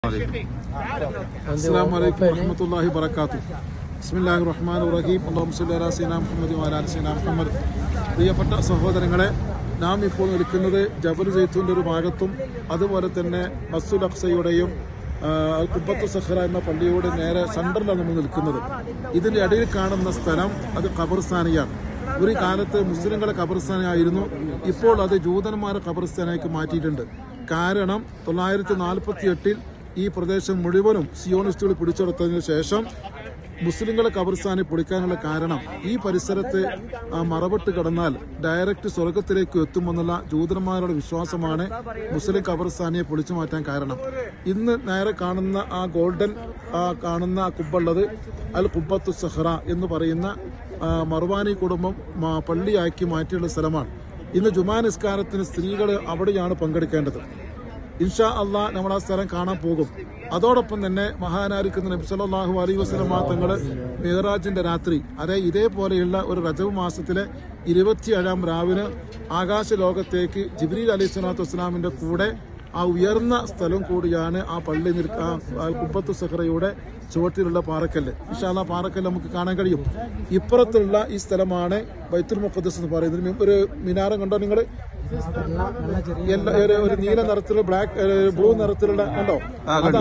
السلام عليكم ورحمة الله وبركاته بسم الله الرحمن الرحيم اللهم صل على سيدنا മുഹമ്മദ് وعلى آل سيدنا മുഹമ്മദ് പ്രിയപ്പെട്ട സഹോദരങ്ങളെ നാം ഇപ്പോൾ നിൽക്കുന്നത് ജബൽ ജയ്ത്തൂന്റെ ഒരു ഭാഗത്തും അതുപോലെ തന്നെ മസ്സുൽ അക്സയുടെയും അൽ കുബത്തു സഹ്റ എന്ന പള്ളിയുടെ നേരെ സെന്ററിലാണ് നമ്മൾ നിൽക്കുന്നത് ഇതിന്റെ ഇടയിൽ കാണുന്ന സ്ഥലം അത് ഖബർസ്ഥാനിയാണ് ഒരു കാലത്ത് മുസ്ലിങ്ങളെ ഖബർസ്ഥാനായിരുന്നു ഇപ്പോൾ അത് ജൂതന്മാരെ ഖബർസ്ഥാനാക്കി മാറ്റിയിട്ടുണ്ട് കാരണം തൊള്ളായിരത്തി നാൽപ്പത്തി എട്ടിൽ ഈ പ്രദേശം മുഴുവനും സിയോണിസ്റ്റുകൾ പിടിച്ചെടുത്തതിനു ശേഷം മുസ്ലിങ്ങളെ ഖബർസ്ഥാനെ പൊളിക്കാനുള്ള കാരണം ഈ പരിസരത്ത് ആ മറവിട്ട് കിടന്നാൽ ഡയറക്റ്റ് സ്വർഗത്തിലേക്ക് എത്തുമെന്നുള്ള ജൂതന്മാരുടെ വിശ്വാസമാണ് മുസ്ലിം ഖബർസ്ഥാനെ പൊളിച്ചു മാറ്റാൻ കാരണം ഇന്ന് നേരെ കാണുന്ന ആ ഗോൾഡൻ ആ കാണുന്ന ആ കുബ്ബുള്ളത് അൽ കുബ്ബത്തു സഹ്റ എന്ന് പറയുന്ന ആ, മർവാനി കുടുംബം ആ, പള്ളിയാക്കി മാറ്റിയുള്ള സ്ഥലമാണ് ഇന്ന് ജുമാ നിസ്കാരത്തിന് സ്ത്രീകൾ അവിടെയാണ് പങ്കെടുക്കേണ്ടത് ഇൻഷാ അള്ളാ നമ്മൾ ആ സ്ഥലം കാണാൻ പോകും അതോടൊപ്പം തന്നെ മഹാനാരിക്കുന്ന നബി സല്ലല്ലാഹു അലൈഹി വസല്ലമ തങ്ങള് മിഹറാജിന്റെ രാത്രി അതെ ഇതേപോലെയുള്ള ഒരു റജബ് മാസത്തിലെ ഇരുപത്തിയേഴാം രാവിന് ആകാശ ലോകത്തേക്ക് ജിബ്രീൽ അലൈഹി സ്വലാത്തു വസ്സലാമിന്റെ കൂടെ ആ ഉയർന്ന സ്ഥലം കൂടിയാണ് ആ പള്ളി നിൽക്ക ആ കുബത്തു സഹറയുടെ ചുവട്ടിലുള്ള പാറക്കല്ല് ഇൻഷാല്ല പാറക്കല്ല് നമുക്ക് കാണാൻ കഴിയും ഇപ്പുറത്തുള്ള ഈ സ്ഥലമാണ് ബൈത്തുൽ മുഖദ്ദസ് എന്ന് പറയുന്നത് ഒരു മിനാരം കണ്ടോ നിങ്ങൾ എല്ലാ ഒരു ഒരു നീല നിറത്തിലുള്ള ബ്ലാക്ക് ബ്ലൂ നിറത്തിലുള്ള കണ്ടോ അതാണ്